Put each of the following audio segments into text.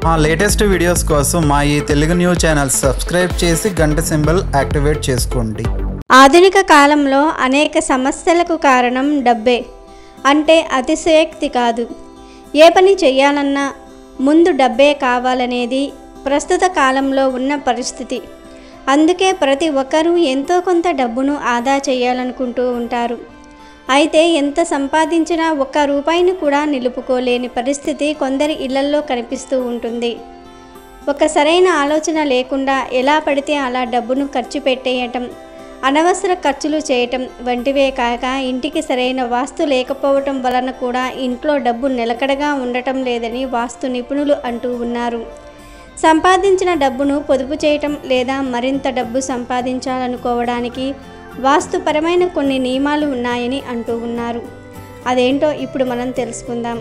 మా latest videos కోసం మా ఈ తెలుగు న్యూస్ ఛానల్ సబ్స్క్రైబ్ చేసి గంట సింబల్ యాక్టివేట్ చేసుకోండి ఆధునిక కాలంలో అనేక సమస్యలకు కారణం డబ్బే అంటే అతిశయోక్తి కాదు ఏ పని చేయాలన్నా ముందు డబ్బే కావాలనేది ప్రస్తుత కాలంలో ఉన్న పరిస్థితి అందుకే ప్రతి ఒక్కరూ ఎంతో కొంత డబ్బును ఆదా చేయాలనుకుంటూ ఉంటారు అయితే ఎంత సంపాదించినా ఒక్క రూపాయిని కూడా నిలుపుకోలేని పరిస్థితి కొందరి ఇళ్లల్లో కనిపిస్తూ ఉంటుంది ఒక సరైన ఆలోచన లేకుండా ఎలా పడితే అలా డబ్బును ఖర్చు పెట్టేయటం అనవసర ఖర్చులు చేయటం వంటివే కాక ఇంటికి సరైన వాస్తు లేకపోవటం వలన కూడా ఇంట్లో డబ్బు నిలకడగా ఉండటం లేదని వాస్తు నిపుణులు అంటూ ఉన్నారు సంపాదించిన డబ్బును పొదుపు చేయటం లేదా మరింత డబ్బు సంపాదించాలనుకోవడానికి వాస్తుపరమైన కొన్ని నియమాలు ఉన్నాయని అంటూ ఉన్నారు అదేంటో ఇప్పుడు మనం తెలుసుకుందాం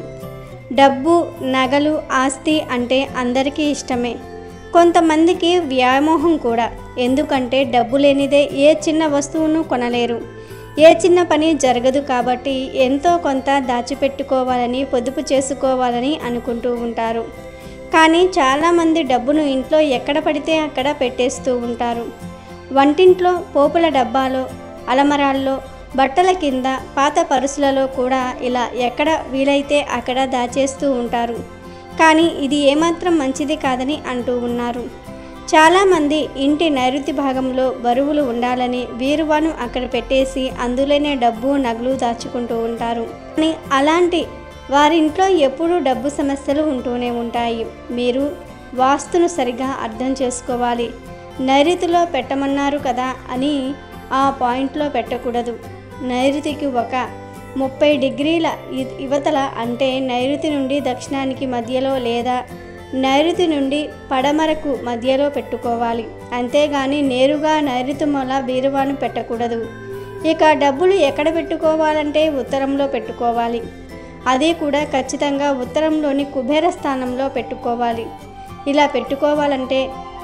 డబ్బు నగలు ఆస్తి అంటే అందరికీ ఇష్టమే కొంతమందికి వ్యామోహం కూడా ఎందుకంటే డబ్బు లేనిదే ఏ చిన్న వస్తువును కొనలేరు ఏ చిన్న పని జరగదు కాబట్టి ఎంతో కొంత దాచిపెట్టుకోవాలని పొదుపు చేసుకోవాలని అనుకుంటూ ఉంటారు కానీ చాలామంది డబ్బును ఇంట్లో ఎక్కడ పడితే అక్కడ పెట్టేస్తూ ఉంటారు వంటింట్లో పోపుల డబ్బాలో అలమరాల్లో బట్టల కింద పాత పరుసులలో కూడా ఇలా ఎక్కడ వీలైతే అక్కడ దాచేస్తూ ఉంటారు కానీ ఇది ఏమాత్రం మంచిది కాదని అంటూ ఉన్నారు చాలామంది ఇంటి నైరుతి భాగంలో బరువులు ఉండాలని వీరువాను అక్కడ పెట్టేసి అందులోనే డబ్బు నగలు దాచుకుంటూ ఉంటారు కానీ అలాంటి వారింట్లో ఎప్పుడూ డబ్బు సమస్యలు ఉంటూనే ఉంటాయి మీరు వాస్తును సరిగా అర్థం చేసుకోవాలి నైరుతిలో పెట్టమన్నారు కదా అని ఆ పాయింట్లో పెట్టకూడదు నైరుతికి ఒక ముప్పై డిగ్రీల ఇ- ఇవతల అంటే నైరుతి నుండి దక్షిణానికి మధ్యలో లేదా నైరుతి నుండి పడమరకు మధ్యలో పెట్టుకోవాలి అంతేగాని నేరుగా నైరుతి మూల బీరువాను పెట్టకూడదు ఇక డబ్బులు ఎక్కడ పెట్టుకోవాలంటే ఉత్తరంలో పెట్టుకోవాలి అది కూడా ఖచ్చితంగా ఉత్తరంలోని కుబేర స్థానంలో పెట్టుకోవాలి ఇలా పెట్టుకోవాలంటే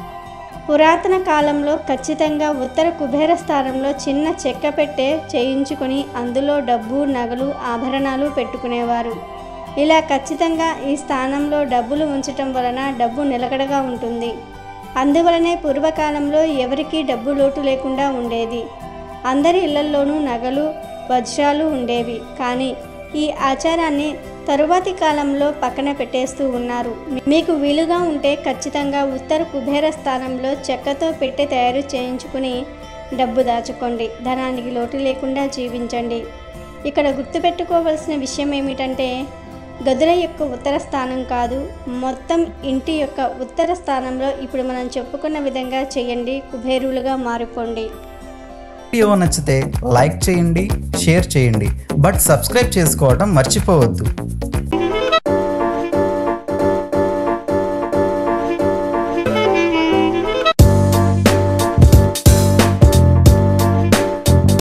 పురాతన కాలంలో ఖచ్చితంగా ఉత్తర కుబేర స్థానంలో చిన్న చెక్క పెట్టె చేయించుకొని అందులో డబ్బు నగలు ఆభరణాలు పెట్టుకునేవారు ఇలా ఖచ్చితంగా ఈ స్థానంలో డబ్బులు ఉంచటం వలన డబ్బు నిలకడగా ఉంటుంది అందువలనే పూర్వకాలంలో ఎవరికీ డబ్బు లోటు లేకుండా ఉండేది అందరి ఇళ్లల్లోనూ నగలు వజ్రాలు ఉండేవి కానీ ఈ ఆచారాన్ని తరువాతి కాలంలో పక్కన పెట్టేస్తూ ఉన్నారు మీకు వీలుగా ఉంటే ఖచ్చితంగా ఉత్తర కుబేర స్థానంలో చెక్కతో పెట్టె తయారు చేయించుకుని డబ్బు దాచుకోండి ధనానికి లోటు లేకుండా జీవించండి ఇక్కడ గుర్తుపెట్టుకోవలసిన విషయం ఏమిటంటే గదుల యొక్క ఉత్తర స్థానం కాదు మొత్తం ఇంటి యొక్క ఉత్తర స్థానంలో ఇప్పుడు మనం చెప్పుకున్న విధంగా చేయండి కుబేరులుగా మారిపోండి వీడియో నచ్చితే లైక్ చేయండి షేర్ చేయండి బట్ సబ్స్క్రైబ్ చేసుకోవడం మర్చిపోవద్దు